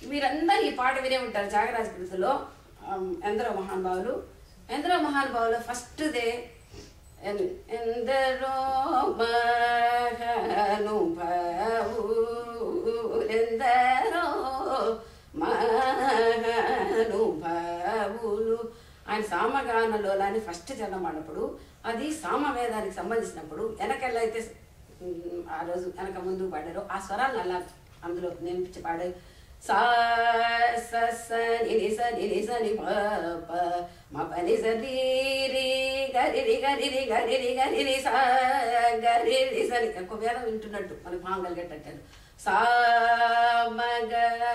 మీరందరూ ఈ పాట వినే ఉంటారు త్యాగరాజ కృతిలో ఆమ్, ఎందరో మహానుభావులు ఎందరో మహానుభావులు ఫస్ట్ దే ఎన్- ఎందరో మహానుభావులెందరో మహానుభావులు ఆయన సామగానలోని ఫస్ట్ జనం అన్నప్పుడు అది సామవేదానికి సంబంధించినప్పుడు వెనకెళ్ళ అయితే ఉమ్, ఆ రోజు వెనక ముందు పాడారు ఆ స్వరాలను అలా అందులో నేర్పించి పాడారు సా స స ని ని స ని ని స ని ప ప మ ప ని స రి రి గరి రి గరి రి గరి రి గరి రి స గరి రి స ని ఒక వేదం వింటున్నట్టు మనకు భావం కలిగేటట్టు సా మ గ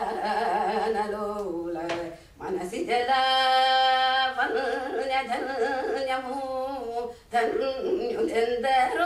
నలోల మనసి జల వన్య ధన్యము ధన్యులెందరో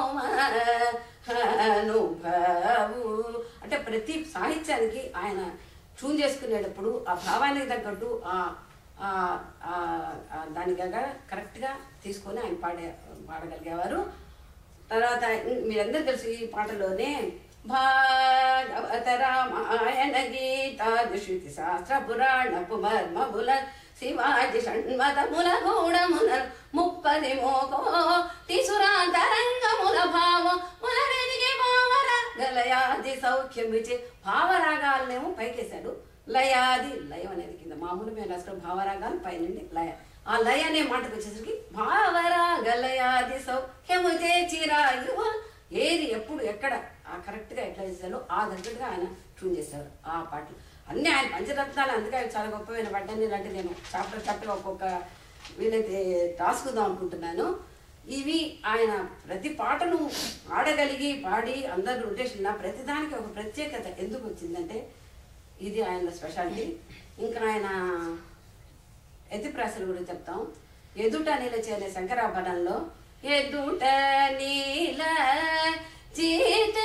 మహానుభావు అంటే ప్రతి సాహిత్యానికి ఆయన ట్యూన్ చేసుకునేటప్పుడు ఆ భావానికి తగ్గట్టు ఆ ఆ- ఆ- ఆ దానిగా కరెక్ట్గా తీసుకొని ఆయన పాడే పాడగలిగేవారు తర్వాత ఇం- మీరందరూ తెలుసు ఈ పాటలోనే భాగవత రామాయణ గీతా దుషితి శాస్త్ర పురాణపు మర్మముల శివాజి షణ్మతముల గూఢముల ముప్పది మోకో తిసురాంతరంగముల భావ ముల వెదిగి భావర గలయాది సౌఖ్యమిచి భావరాగాలనేమో పైకేశాడు లయాది లయం అనేది కింద మామూలు మేము రాసుకున్న భావరాగాలు పైనుండి లయ ఆ లయ అనే మాటకు వచ్చేసరికి భావరాగ లయాది సౌఖ్యము చిరాయువ ఏది ఎప్పుడు ఎక్కడ ఆ కరెక్ట్ గా ఎట్లా చేశారో ఆ దగ్గరగా ఆయన ట్యూన్ చేశారు ఆ పాటలు అన్ని ఆయన పంచరత్నాలు అందుకే ఆయన చాలా గొప్పమైన పడ్డాన్ని ఇలాంటి నేను చాప్టర్ చాప్టర్ ఒక్కొక్క వీలైతే రాసుకుందాం అనుకుంటున్నాను ఇవి ఆయన ప్రతి పాటను ఆడగలిగి పాడి అందరు రొటేషన్ ప్రతిదానికి ఒక ప్రత్యేకత ఎందుకు వచ్చిందంటే ఇది ఆయన స్పెషాలిటీ ఇంకా ఆయన ఎతిప్రాసల గురించి చెప్తాం ఎదుట నిలచి అనే శంకరాభరణంలో ఎదుట నీల చీత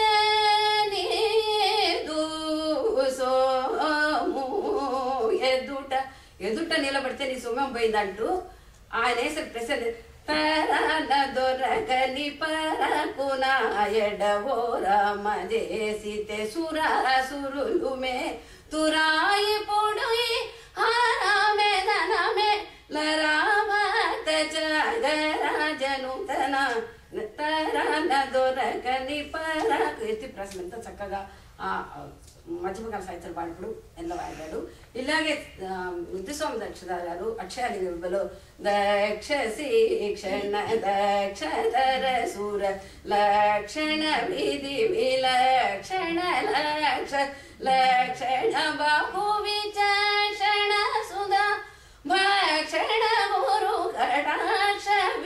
నీదు సోము ఎదుట ఎదుట నిలబడితే నీ సొమ్మం పోయిందంటూ ఆయన వేసే ప్రశ్న పరాన దొరకని పరకున ఎడవో రామ చేసితే సురాసురులు మే తురాయి పొడుయి హారామే ధనమే లరామత జగరాజను తన తరాన దొరకని పరకు ఎత్తి ప్రశ్న ఎంత చక్కగా ఆ మధ్యమకాల సాహిత్యం పాడినప్పుడు ఎంత వాడాడు ఇలాగే ఆ, ముద్దుస్వామి దక్షిణ గారు అక్షయాలి విభలో దక్ష శిక్షణ దక్షధర సూర లక్షణ విధి విలక్షణ లక్ష లక్షణ బాహు విచక్షణ సుధా భక్షణ గురు కటాక్ష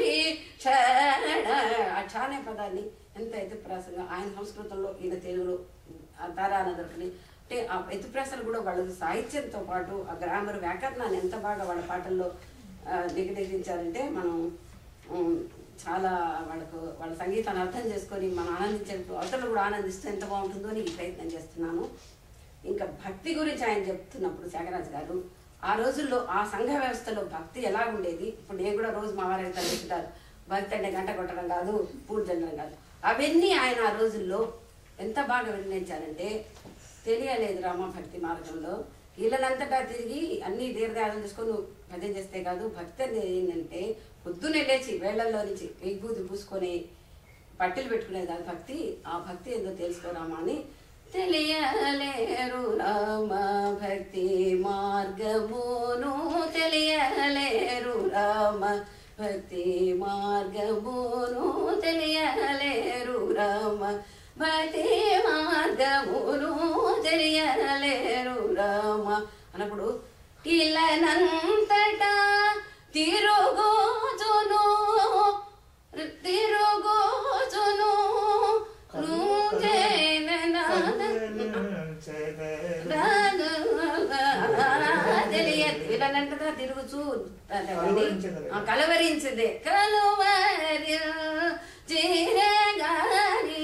వీక్షణ అక్ష అనే పదాన్ని ఎంత ఎత్తుప్రాసంగా ఆయన సంస్కృతంలో ఈయన తెలుగులో ఆ తారాన దొరకని అంటే ఆ ఎత్తుప్రాసలు కూడా వాళ్ళ సాహిత్యంతో పాటు ఆ గ్రామర్ వ్యాకరణాన్ని ఎంత బాగా వాళ్ళ పాటల్లో ఆ, నిగదించారంటే మనం ఉమ్, చాలా వాళ్ళకు వాళ్ళ సంగీతాన్ని అర్థం చేసుకొని మనం ఆనందించే అవతలు కూడా ఆనందిస్తే ఎంత బాగుంటుందో అని ఈ ప్రయత్నం చేస్తున్నాను ఇంకా భక్తి గురించి ఆయన చెప్తున్నప్పుడు త్యాగరాజు గారు ఆ రోజుల్లో ఆ సంఘ వ్యవస్థలో భక్తి ఎలా ఉండేది ఇప్పుడు నేను కూడా రోజు మా వారి చెప్తారు భక్తి అంటే గంట కొట్టడం కాదు పూజ చేయడం కాదు అవన్నీ ఆయన ఆ రోజుల్లో ఎంత బాగా వినిపించారంటే తెలియలేదు రామ భక్తి మార్గంలో వీళ్ళనంతటా తిరిగి అన్ని దీర్ఘాలను తీసుకొని నువ్వు భజన చేస్తే కాదు భక్తి అనేది ఏంటంటే పొద్దున్నే లేచి వేళ్లలో నుంచి విభూతి పూసుకొని పట్టిలు పెట్టుకునేది అది భక్తి ఆ భక్తి ఏందో తెలుసుకోరామా అని తెలియలేరు రామ భక్తి మార్గమును తెలియలేరు రామ భక్తి మార్గమును తెలియలేరు రామ భక్తి మార్గమును తెలియలేరు రామ అన్నప్పుడు ఇలనంతటా తిరుగుజును తిరుగుజును తెలియదు వీళ్ళనంతటా తిరుగుచూ కలవరించెదరు. ఆ, కలవరించదే కలువరి జీరగారి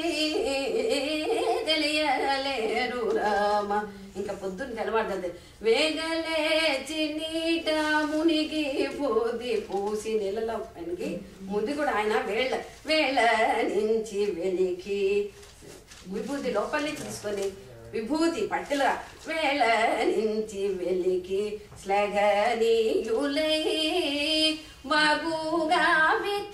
తెలియలేరు రామ ఇంకా పొద్దున్న తెలవాడుతుంది వేగలేచి నీట మునిగి పోది పూసి నెలలో పనికి ముందు కూడా ఆయన వేళ్ళ వేళ్ళ నుంచి వెలికి విభూతి లోపల నుంచి తీసుకొని విభూతి పట్టుల వేళ నుంచి వెలికి స్లగనీయులై మగుగా విత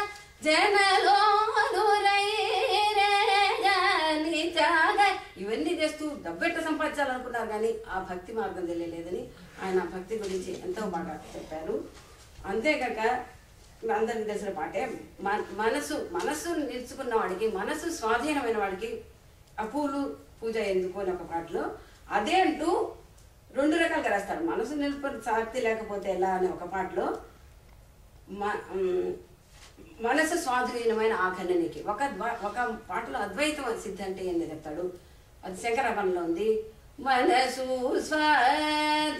జనలో ఇవన్నీ చేస్తూ డబ్బెట్ట సంపాదించాలనుకున్నారు కానీ ఆ భక్తి మార్గం తెలియలేదని ఆయన ఆ భక్తి గురించి ఎంతో బాగా చెప్పారు అంతేకాక అందరికి తెలిసిన పాటే మన- మనసు మనసు నిలుచుకున్న వాడికి మనసు స్వాధీనమైన వాడికి అపూలు పూజ ఎందుకు అని ఒక పాటలో అదే అంటూ రెండు రకాలుగా రాస్తాడు మనసు నిలుపుకుని శక్తి లేకపోతే ఎలా అనే ఒక పాటలో మ- ఉమ్, మనసు స్వాధీనమైన ఆఖరణకి ఒక ద్వ- ఒక పాటలో అద్వైతం సిద్ధి అంటే ఏంది చెప్తాడు అది శంకరాభరణలో ఉంది మనసు స్వాధీనమైన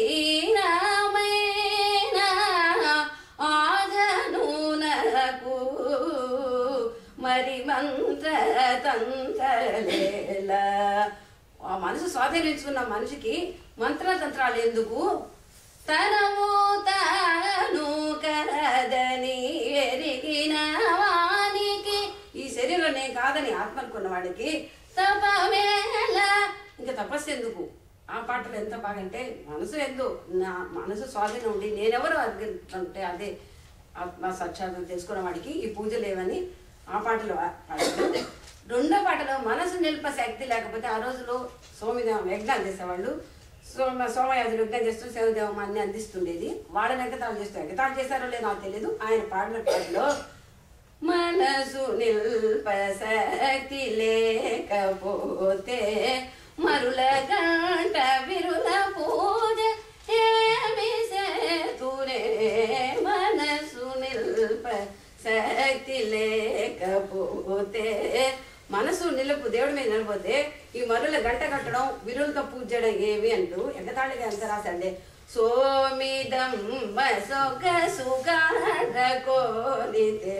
ఆగనునకు మరి మంత్ర తంత్రలేలా ఆ మనసు స్వాధీనించుకున్న మనిషికి మంత్రతంత్రాలు ఎందుకు తనము తాను కరదని ఎరిగిన వానికి ఈ శరీరం నేను కాదని ఆత్మ అనుకున్న వాడికి తపమేళ ఇంకా తపస్సు ఎందుకు ఆ పాటలు ఎంత బాగంటే మనసు ఎందు నా మనసు స్వాధీనం ఉండి నేనెవరు అంటే అదే ఆత్మ సాక్షాత్తం తెలుసుకున్న వాడికి ఈ పూజలు ఏవని ఆ పాటలో పాడారు రెండో పాటలో మనసు నిల్ప శక్తి లేకపోతే ఆ రోజులో సోమిదేవం యజ్ఞాలు చేసేవాళ్ళు సోమ సోమయాజులు యజ్ఞం చేస్తూ శివదేవం అన్ని అందిస్తుండేది వాళ్ళని ఎగతాళు చేస్తూ ఎగతాళు చేశారో లేదో నాకు తెలియదు ఆయన పాడిన పాటలో మనసు నిల్ప శక్తి లేకపోతే మరుల గంట విరుల పూజ ఏమి సేతురే మనసు నిల్ప శక్తి లేకపోతే మనసు నిలుపు దేవుడి మీద నిలబోతే ఈ మరుల గంట కట్టడం విరులతో పూజ చేయడం ఏమి అంటూ ఎగతాళిగా ఎంత రాసండి సోమిదం సొగ సుగాఢ కోరితే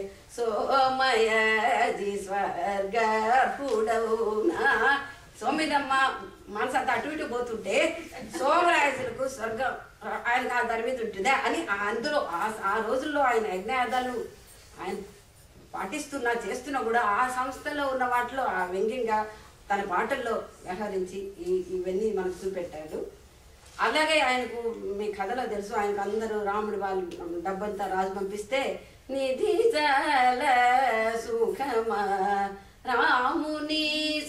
సోమయది స్వర్గ పుడవునా సోమిదమ్మ మనసంతా అటు ఇటు పోతుంటే సోమరాజులకు స్వర్గం ఆయన ఆ దాని మీద ఉంటుందా అని ఆ అందులో ఆ- ఆ రోజుల్లో ఆయన యజ్ఞార్థాలు ఆయన పాటిస్తున్నా చేస్తున్నా కూడా ఆ సంస్థలో ఉన్న వాటిలో ఆ వ్యంగ్యంగా తన పాటల్లో వ్యవహరించి ఈ ఇవన్నీ మనకు చూపెట్టాడు అలాగే ఆయనకు మీ కథలో తెలుసు ఆయనకు అందరూ రాముడి వాళ్ళు డబ్బంతా రాజు పంపిస్తే నిధి చాలా సుఖమా రాముని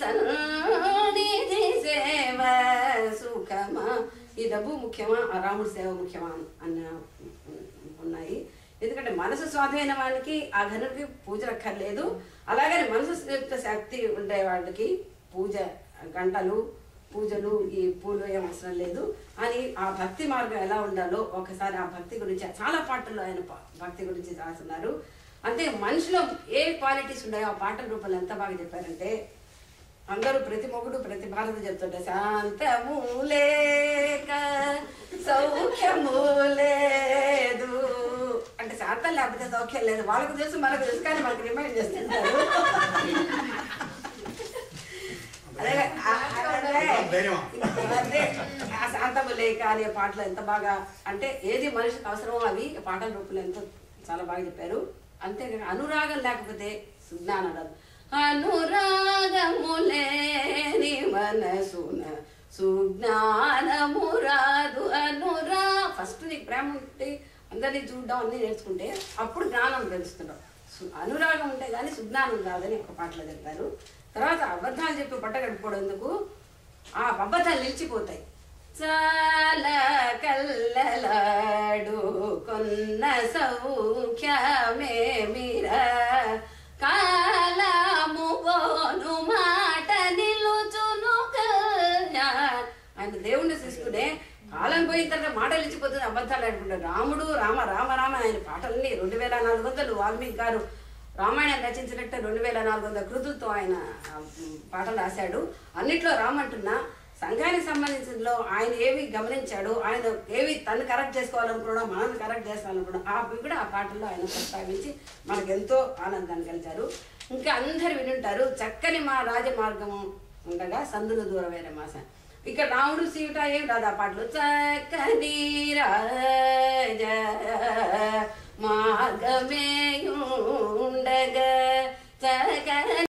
సన్నిధి సేవ సుఖమా ఈ డబ్బు ముఖ్యమా ఆ రాముడి సేవ ముఖ్యమా అన్న ఉన్నాయి ఎందుకంటే మనసు స్వాధీన వాడికి ఆ ఘనుడికి పూజ అక్కర్లేదు అలాగే మనసు యొక్క శక్తి ఉండే వాళ్ళకి పూజ గంటలు పూజలు ఈ పూలు ఏం అవసరం లేదు అని ఆ భక్తి మార్గం ఎలా ఉండాలో ఒకసారి ఆ భక్తి గురించి చాలా పాటల్లో ఆయన ప- భక్తి గురించి రాస్తున్నారు అంతే మనిషిలో ఏ క్వాలిటీస్ ఉన్నాయో ఆ పాటల రూపంలో ఎంత బాగా చెప్పారంటే అందరూ ప్రతి మొగుడు ప్రతి భారత చెప్తుంటే శాంతము లేక సౌఖ్యము లేదు అంటే శాంతం లేకపోతే సౌఖ్యం లేదు వాళ్ళకు తెలుసు మనకు తెలుసు కానీ మనకు రిమైండ్ చేస్తుంటారు అదే ఆ- అదే అదే ఆ శాంతము లేక అనే పాటలు ఎంత బాగా అంటే ఏది మనిషికి అవసరమో అవి ఈ పాటల రూపంలో ఎంతో చాలా బాగా చెప్పారు అంతేకాక అనురాగం లేకపోతే సుజ్ఞానం రాదు అనురాగము లేని మనసున సుజ్ఞానము రాదు అనురా ఫస్ట్ నీకు ప్రేమ ఉంటే అందరినీ చూడడం అన్ని నేర్చుకుంటే అప్పుడు జ్ఞానం తెలుస్తుంటాం సు- అనురాగం ఉంటే కానీ సుజ్ఞానం రాదని ఒక పాటలో చెప్పారు తర్వాత అబద్ధాలు చెప్పి పట్ట కట్టుకోవడం ఎందుకు ఆ అబద్ధాలు నిలిచిపోతాయి చాలా కల్లలాడు కొన్న సౌఖ్యమే మీరా కాలము పోను మాట నిలుచును కల్యా ఆయన దేవుణ్ణి చూసుకునే కాలం పోయిన తర్వాత మాట నిలిచిపోతుంది అబద్ధాలు అనుకుంటారు రాముడు రామ రామ రామ ఆయన పాటల్ని రెండు వేల నాలుగు వందలు వాల్మీకి గారు రామాయణం రచించినట్టు రెండు వేల నాలుగు వందల కృతులతో ఆయన ఆ, ఉమ్, పాటలు రాశాడు అన్నిట్లో రామంటున్నా సంఘానికి సంబంధించినలో ఆయన ఏవి గమనించాడు ఆయన ఏవి తను కరెక్ట్ చేసుకోవాలనుకున్నాడో మనం కరెక్ట్ చేసుకోవాలనుకున్నాం ఆ కూడా ఆ పాటల్లో ఆయన ప్రస్తావించి మనకు ఎంతో ఆనందాన్ని కలిగారు ఇంకా అందరు వినుంటారు చక్కని మా రాజమార్గము ఉండగా సందులు దూరమైన మాస ఇక్కడ రాముడు సీత ఏం రాదు ఆ పాటలు చక్కని రాజ మార్గమే ఉండగా చక్కని